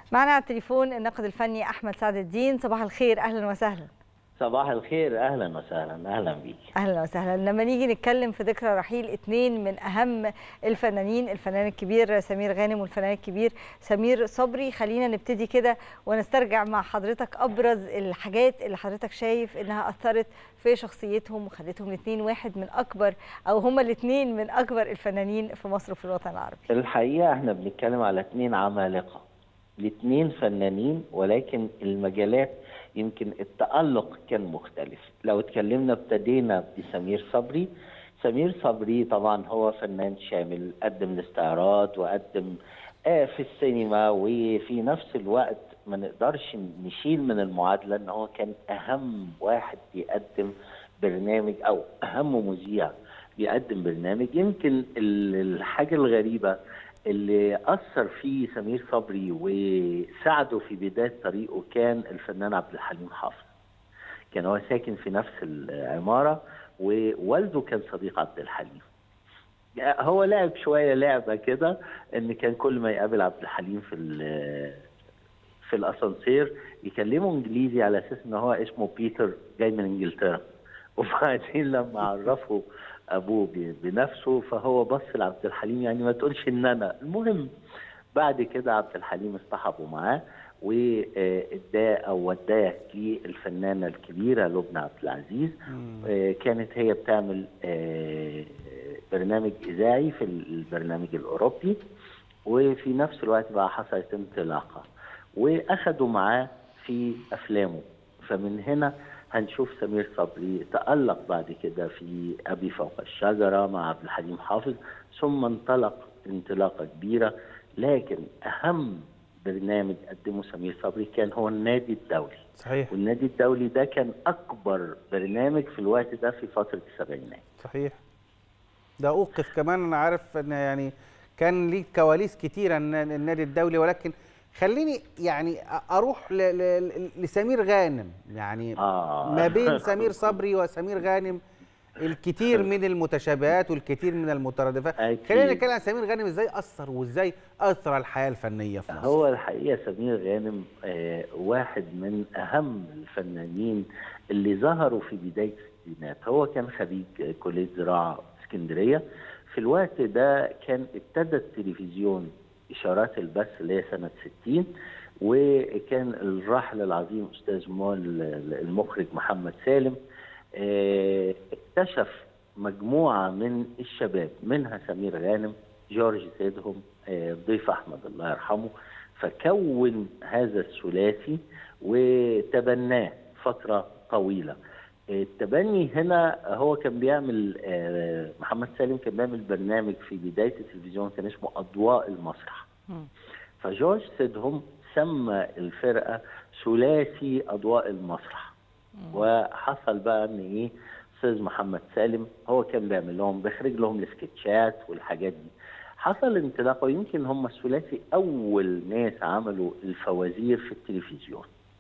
معنا على التليفون الناقد الفني احمد سعد الدين صباح الخير اهلا وسهلا صباح الخير اهلا وسهلا اهلا بيك اهلا وسهلا لما نيجي نتكلم في ذكرى رحيل اثنين من اهم الفنانين الفنان الكبير سمير غانم والفنان الكبير سمير صبري خلينا نبتدي كده ونسترجع مع حضرتك ابرز الحاجات اللي حضرتك شايف انها اثرت في شخصيتهم وخلتهم الاثنين واحد من اكبر او هما الاثنين من اكبر الفنانين في مصر وفي الوطن العربي الحقيقه احنا بنتكلم على اثنين عمالقه الاثنين فنانين ولكن المجالات يمكن التألق كان مختلف لو اتكلمنا ابتدينا بسمير صبري سمير صبري طبعا هو فنان شامل قدم الاستعراض وقدم آه في السينما وفي نفس الوقت ما نقدرش نشيل من المعادلة ان هو كان اهم واحد بيقدم برنامج او اهم مذيع بيقدم برنامج يمكن الحاجة الغريبة اللي أثر فيه سمير صبري وساعده في بداية طريقه كان الفنان عبد الحليم حافظ كان هو ساكن في نفس العمارة ووالده كان صديق عبد الحليم هو لعب شوية لعبة كده إن كان كل ما يقابل عبد الحليم في في الأسانسير يكلمه إنجليزي على أساس إن هو اسمه بيتر جاي من إنجلترا وبعدين لما عرفه ابوه بنفسه فهو بص لعبد الحليم يعني ما تقولش ان انا المهم بعد كده عبد الحليم اصطحبوا معاه واداه او وداه للفنانه الكبيره لبنى عبد العزيز كانت هي بتعمل برنامج اذاعي في البرنامج الاوروبي وفي نفس الوقت بقى حصلت انطلاقه واخدوا معاه في افلامه فمن هنا هنشوف سمير صبري تألق بعد كده في أبي فوق الشجرة مع عبد الحليم حافظ ثم انطلق انطلاقة كبيرة لكن أهم برنامج قدمه سمير صبري كان هو النادي الدولي صحيح والنادي الدولي ده كان أكبر برنامج في الوقت ده في فترة السبعينات صحيح ده أوقف كمان أنا عارف أن يعني كان ليه كواليس كتيرة النادي الدولي ولكن خليني يعني اروح ل ل لسمير غانم يعني آه. ما بين سمير صبري وسمير غانم الكثير من المتشابهات والكثير من المترادفات أكيد. خلينا نتكلم عن سمير غانم ازاي اثر وازاي اثر الحياه الفنيه في مصر هو الحقيقه سمير غانم آه واحد من اهم الفنانين اللي ظهروا في بدايه الستينات هو كان خريج كليه زراعه اسكندريه في الوقت ده كان ابتدى التلفزيون اشارات البث اللي هي سنه 60 وكان الراحل العظيم استاذ مول المخرج محمد سالم اكتشف مجموعه من الشباب منها سمير غانم جورج سيدهم ضيف احمد الله يرحمه فكون هذا الثلاثي وتبناه فتره طويله التبني هنا هو كان بيعمل محمد سالم كان بيعمل برنامج في بدايه التلفزيون كان اسمه اضواء المسرح فجورج سيدهم سمى الفرقه ثلاثي اضواء المسرح وحصل بقى ان ايه استاذ محمد سالم هو كان بيعمل لهم بيخرج لهم السكتشات والحاجات دي حصل انطلاقه ويمكن هم الثلاثي اول ناس عملوا الفوازير في التلفزيون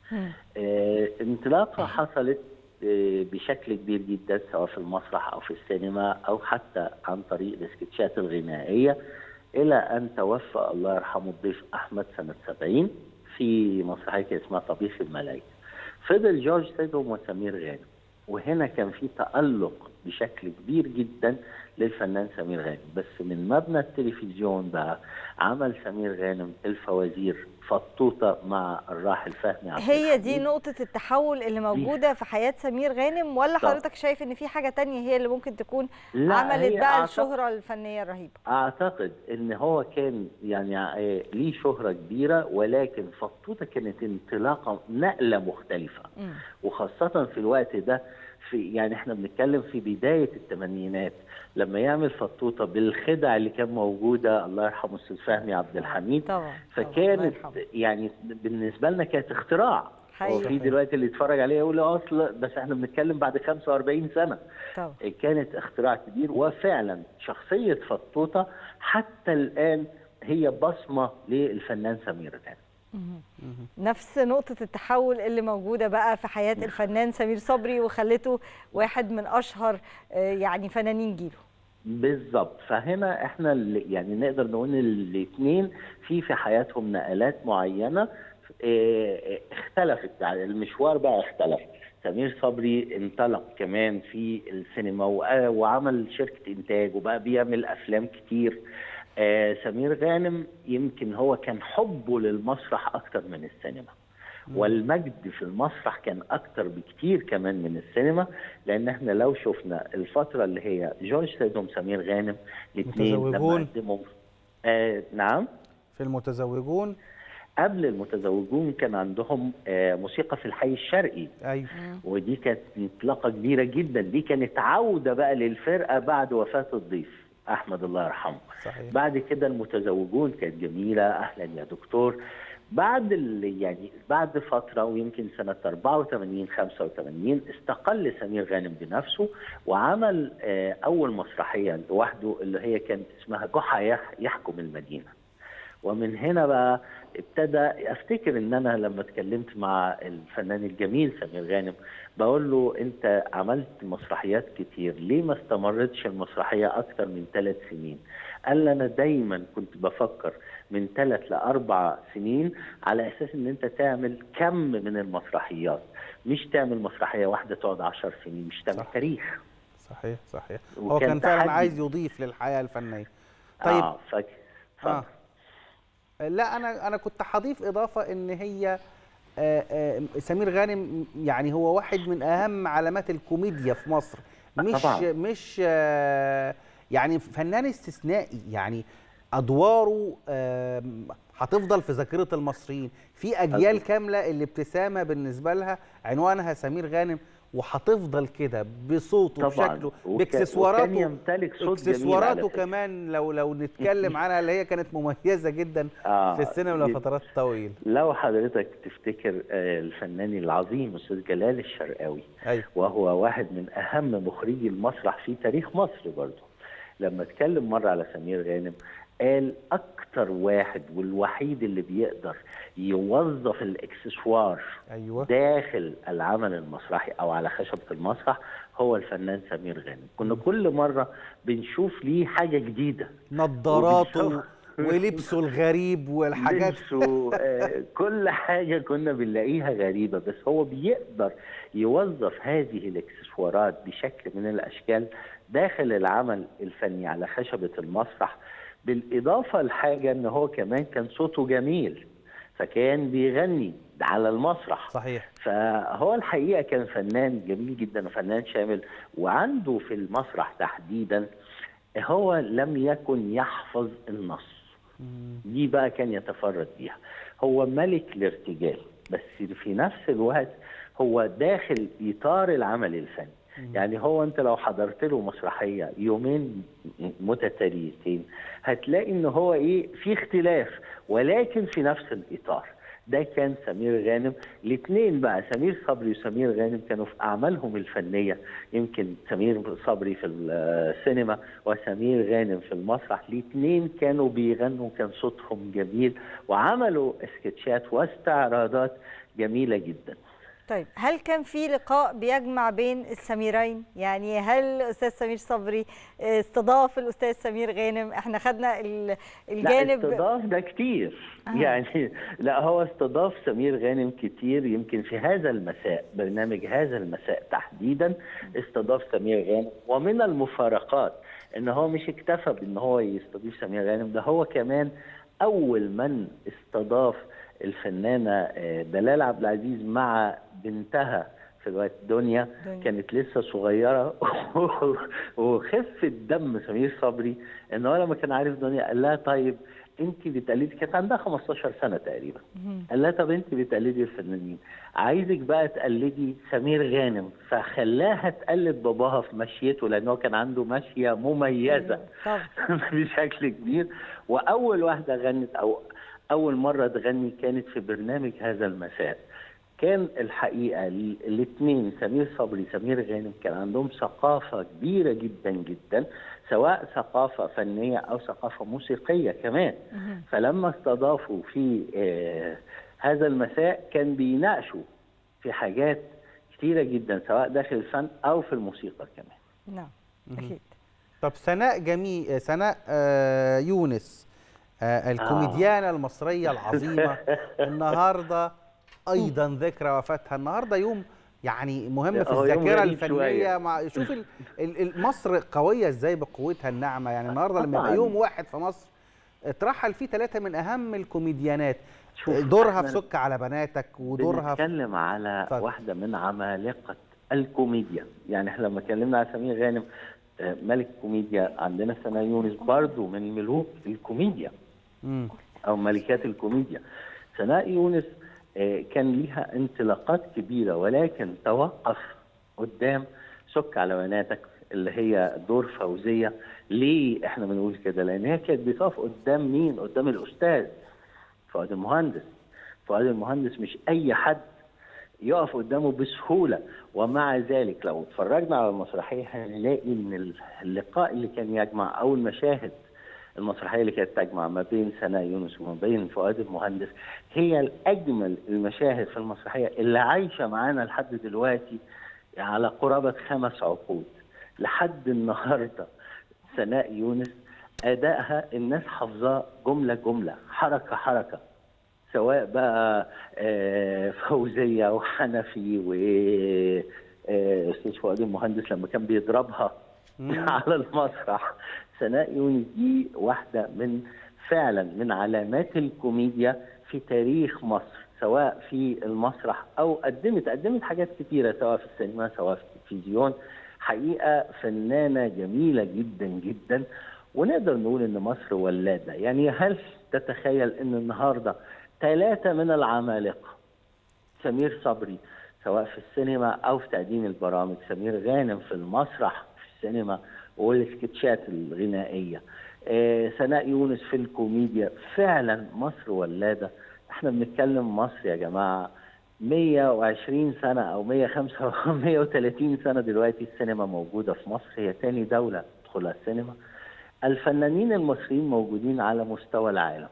آه انطلاقه حصلت بشكل كبير جدا سواء في المسرح او في السينما او حتى عن طريق السكتشات الغنائيه الى ان توفى الله يرحمه الضيف احمد سنه 70 في مسرحيه اسمها طبيخ الملايكه. فضل جورج سيدهم وسمير غانم وهنا كان في تالق بشكل كبير جدا للفنان سمير غانم بس من مبنى التلفزيون بقى عمل سمير غانم الفوازير فطوطه مع الراحل فهمي عبد هي دي نقطة التحول اللي موجودة في حياة سمير غانم ولا طب. حضرتك شايف ان في حاجة تانية هي اللي ممكن تكون لا، عملت هي بقى أعتقد- الشهرة الفنية الرهيبة اعتقد ان هو كان يعني آه، ليه شهره كبيره ولكن فطوطه كانت انطلاقه نقله مختلفه مم. وخاصه في الوقت ده في يعني احنا بنتكلم في بدايه الثمانينات لما يعمل فطوطه بالخدع اللي كان موجوده الله يرحمه استاذ فهمي عبد الحميد طبعا طبعاً، الله فكانت يرحمه. يعني بالنسبه لنا كانت اختراع حقيقي. هو في دلوقتي اللي يتفرج عليه يقول اصل بس احنا بنتكلم بعد 45 سنه طبعا كانت اختراع كبير وفعلا شخصيه فطوطه حتى الان هي بصمه للفنان سمير غانم نفس نقطة التحول اللي موجودة بقى في حياة الفنان سمير صبري وخلته واحد من أشهر آه، يعني فنانين جيله بالظبط فهنا احنا اللي- يعني نقدر نقول الاثنين في في حياتهم نقلات معينه اه، اختلفت يعني المشوار بقى اختلف سمير صبري انطلق كمان في السينما وق- وعمل شركه انتاج وبقى بيعمل افلام كتير آه سمير غانم يمكن هو كان حبه للمسرح اكتر من السينما والمجد في المسرح كان اكتر بكتير كمان من السينما لان احنا لو شفنا الفتره اللي هي جورج سيدهم سمير غانم الاثنين لما متزوجون. قدموا آه نعم في المتزوجون قبل المتزوجون كان عندهم آه موسيقى في الحي الشرقي ايوه ودي كانت انطلاقه كبيره جدا دي كانت عوده بقى للفرقه بعد وفاه الضيف احمد الله يرحمه صحيح بعد كده المتزوجون كانت جميله اهلا يا دكتور بعد ال- يعني بعد فتره ويمكن سنه 84 85 استقل سمير غانم بنفسه وعمل آه، اول مسرحيه لوحده اللي هي كانت اسمها جحا يح- يحكم المدينه ومن هنا بقى ابتدى افتكر ان انا لما اتكلمت مع الفنان الجميل سمير غانم بقول له انت عملت مسرحيات كتير ليه ما استمرتش المسرحيه اكتر من ثلاث سنين قال لي انا دايما كنت بفكر من ثلاث لاربع سنين على اساس ان انت تعمل كم من المسرحيات مش تعمل مسرحيه واحده تقعد عشر سنين مش تعمل صح. تاريخ صحيح صحيح هو وكان كان فعلا تحدي. عايز يضيف للحياه الفنيه طيب اه فاكر آه. لا انا انا كنت هضيف اضافه ان هي آه، آه، سمير غانم يعني هو واحد من اهم علامات الكوميديا في مصر مش طبعاً. مش آه، يعني فنان استثنائي يعني ادواره آم، هتفضل في ذاكره المصريين في اجيال أكيد. كامله الابتسامه بالنسبه لها عنوانها سمير غانم وهتفضل كده بصوته طبعاً. بشكله وك- وكان باكسسواراته يمتلك صوت جميل على اكسسواراته فكرة. كمان لو لو نتكلم عنها اللي هي كانت مميزه جدا آه، في السينما جد- لفترات طويله لو حضرتك تفتكر آه، الفنان العظيم استاذ جلال الشرقاوي ايوه وهو واحد من اهم مخرجي المسرح في تاريخ مصر برضه لما اتكلم مره على سمير غانم قال اكتر واحد والوحيد اللي بيقدر يوظف الاكسسوار ايوه داخل العمل المسرحي او على خشبه المسرح هو الفنان سمير غانم كنا كل مره بنشوف ليه حاجه جديده نظاراته وبيصور. ولبسه الغريب والحاجات لبسه آه، كل حاجه كنا بنلاقيها غريبه بس هو بيقدر يوظف هذه الاكسسوارات بشكل من الاشكال داخل العمل الفني على خشبه المسرح بالاضافه لحاجه ان هو كمان كان صوته جميل فكان بيغني على المسرح صحيح فهو الحقيقه كان فنان جميل جدا وفنان شامل وعنده في المسرح تحديدا هو لم يكن يحفظ النص دي بقى كان يتفرد بيها هو ملك الارتجال بس في نفس الوقت هو داخل اطار العمل الفني يعني هو انت لو حضرت له مسرحيه يومين متتاليتين هتلاقي ان هو ايه في اختلاف ولكن في نفس الاطار ده كان سمير غانم الاثنين بقى سمير صبري وسمير غانم كانوا في اعمالهم الفنيه يمكن سمير صبري في السينما وسمير غانم في المسرح الاثنين كانوا بيغنوا كان صوتهم جميل وعملوا سكتشات واستعراضات جميله جدا طيب هل كان في لقاء بيجمع بين السميرين يعني هل الاستاذ سمير صبري استضاف الاستاذ سمير غانم احنا خدنا ال- الجانب لا استضاف ده كتير آه. يعني لا هو استضاف سمير غانم كتير يمكن في هذا المساء برنامج هذا المساء تحديدا استضاف سمير غانم ومن المفارقات ان هو مش اكتفى بان هو يستضيف سمير غانم ده هو كمان اول من استضاف الفنانه آه، دلال عبد العزيز مع بنتها في الوقت دنيا دنيا. كانت لسه صغيره وخفه دم سمير صبري ان هو لما كان عارف دنيا قال لها طيب انت بتقلدي كانت عندها 15 سنه تقريبا قال لها طب انت بتقلدي الفنانين عايزك بقى تقلدي سمير غانم فخلاها تقلد باباها في مشيته لان هو كان عنده مشيه مميزه طبعا بشكل كبير واول واحده غنت او اول مره تغني كانت في برنامج هذا المساء كان الحقيقه الاثنين سمير صبري سمير غانم كان عندهم ثقافه كبيره جدا جدا سواء ثقافه فنيه او ثقافه موسيقيه كمان فلما استضافوا في آه هذا المساء كان بيناقشوا في حاجات كتيره جدا سواء داخل الفن او في الموسيقى كمان نعم اكيد طب سناء جميل سناء آه، يونس آه، الكوميديانة المصرية العظيمة النهاردة أيضا ذكرى وفاتها النهاردة يوم يعني مهم في هو يوم الذاكرة غريب الفنية شوية. مع شوف ال- ال- ال- مصر قوية ازاي بقوتها الناعمة يعني النهاردة لما يبقى طبعاً. يوم واحد في مصر اترحل فيه ثلاثة من أهم الكوميديانات شوف، دورها في إحنا سك على بناتك ودورها في بنتكلم على اتفضل. واحدة من عمالقة الكوميديا يعني احنا لما اتكلمنا على سمير غانم آه، ملك كوميديا عندنا سنة يونس برضو من ملوك الكوميديا مم. او ملكات الكوميديا سناء يونس آه، كان ليها انطلاقات كبيره ولكن توقف قدام سك على بناتك اللي هي دور فوزيه ليه احنا بنقول كده لان هي كانت بتقف قدام مين قدام الاستاذ فؤاد المهندس فؤاد المهندس مش اي حد يقف قدامه بسهوله ومع ذلك لو اتفرجنا على المسرحيه هنلاقي ان اللقاء اللي كان يجمع او المشاهد المسرحيه اللي كانت تجمع ما بين سناء يونس وما بين فؤاد المهندس هي الاجمل المشاهد في المسرحيه اللي عايشه معانا لحد دلوقتي على قرابه خمس عقود لحد النهارده سناء يونس ادائها الناس حافظاه جمله جمله حركه حركه سواء بقى آه، فوزيه وحنفي و آه، استاذ فؤاد المهندس لما كان بيضربها على المسرح سناء يونس دي واحده من فعلا من علامات الكوميديا في تاريخ مصر سواء في المسرح او قدمت قدمت حاجات كتيره سواء في السينما سواء في التلفزيون حقيقه فنانه جميله جدا جدا ونقدر نقول ان مصر ولاده يعني هل تتخيل ان النهارده ثلاثه من العمالقه سمير صبري سواء في السينما او في تقديم البرامج سمير غانم في المسرح في السينما والسكتشات الغنائيه آه، سناء يونس في الكوميديا فعلا مصر ولاده احنا بنتكلم مصر يا جماعه 120 سنه او 105 130 سنه دلوقتي السينما موجوده في مصر هي تاني دوله تدخلها السينما الفنانين المصريين موجودين على مستوى العالم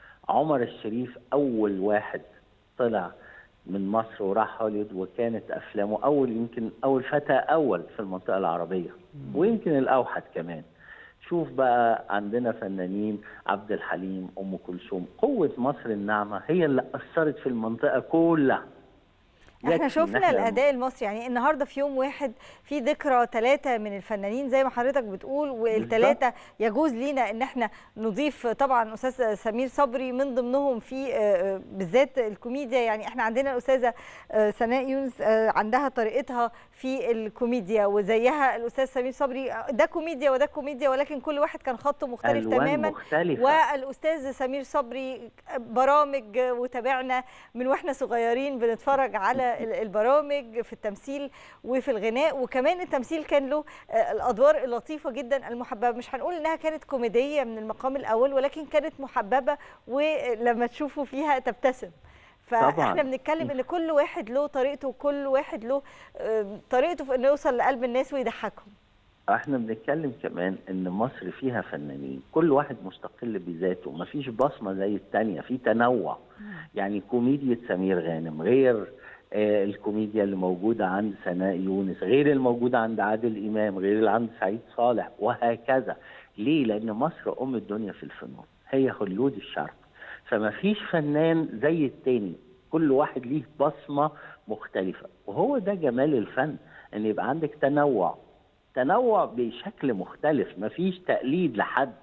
عمر الشريف اول واحد طلع من مصر وراح هوليوود وكانت افلامه اول يمكن اول فتى اول في المنطقه العربيه ويمكن الاوحد كمان شوف بقى عندنا فنانين عبد الحليم ام كلثوم قوه مصر الناعمه هي اللي اثرت في المنطقه كلها احنا يكفي إن شفنا إحنا- الاداء المصري يعني النهارده في يوم واحد في ذكرى ثلاثه من الفنانين زي ما حضرتك بتقول والثلاثه يجوز لينا ان احنا نضيف طبعا استاذ سمير صبري من ضمنهم في آه، بالذات الكوميديا يعني احنا عندنا الاستاذه آه، سناء يونس آه، عندها طريقتها في الكوميديا وزيها الاستاذ سمير صبري آه، ده كوميديا وده كوميديا ولكن كل واحد كان خطه مختلف ألوان تماما مختلفة. والاستاذ سمير صبري برامج وتابعنا من واحنا صغيرين بنتفرج على ال- البرامج في التمثيل وفي الغناء وكمان التمثيل كان له آه، الادوار اللطيفه جدا المحببه مش هنقول انها كانت كوميديه من المقام الاول ولكن كانت محببه ولما تشوفوا فيها تبتسم فاحنا طبعاً. بنتكلم ان كل واحد له طريقته وكل واحد له آه، طريقته في انه يوصل لقلب الناس ويضحكهم احنا بنتكلم كمان ان مصر فيها فنانين كل واحد مستقل بذاته مفيش بصمه زي التانية في تنوع يعني كوميديا سمير غانم غير آه الكوميديا اللي موجوده عند سناء يونس غير الموجوده عند عادل امام غير اللي عند سعيد صالح وهكذا ليه لان مصر ام الدنيا في الفنون هي هوليود الشرق فما فيش فنان زي التاني كل واحد ليه بصمه مختلفه وهو ده جمال الفن ان يبقى عندك تنوع تنوع بشكل مختلف مفيش تقليد لحد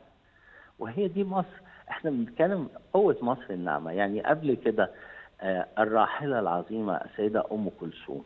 وهي دي مصر احنا بنتكلم قوة مصر الناعمة يعني قبل كده آه الراحلة العظيمة السيدة أم كلثوم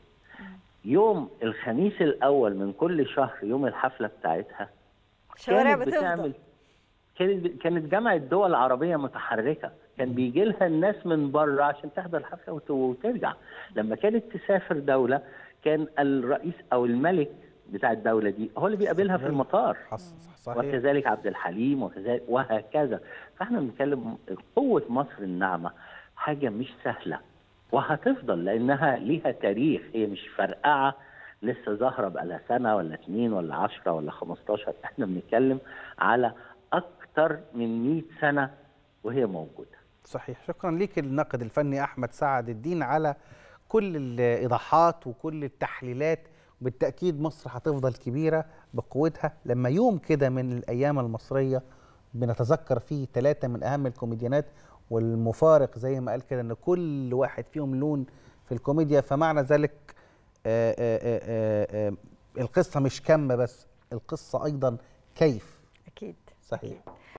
يوم الخميس الأول من كل شهر يوم الحفلة بتاعتها الشوارع كانت بتفضل بتعمل كانت كانت جامعة دول عربية متحركة كان بيجي لها الناس من بره عشان تحضر الحفلة وت- وترجع لما كانت تسافر دولة كان الرئيس أو الملك بتاع الدولة دي هو اللي بيقابلها في المطار حص- صحيح وكذلك عبد الحليم وكذلك وهكذا فاحنا بنتكلم قوة مصر الناعمة حاجة مش سهلة وهتفضل لأنها ليها تاريخ هي مش فرقعة لسه ظاهرة بقالها سنة ولا اتنين ولا عشرة ولا خمستاشر احنا بنتكلم على أكتر من 100 سنة وهي موجودة صحيح شكرا ليك الناقد الفني احمد سعد الدين على كل الايضاحات وكل التحليلات بالتاكيد مصر هتفضل كبيره بقوتها لما يوم كده من الايام المصريه بنتذكر فيه ثلاثه من اهم الكوميديانات والمفارق زي ما قال كده ان كل واحد فيهم لون في الكوميديا فمعنى ذلك آآ آآ آآ القصه مش كم بس القصه ايضا كيف اكيد صحيح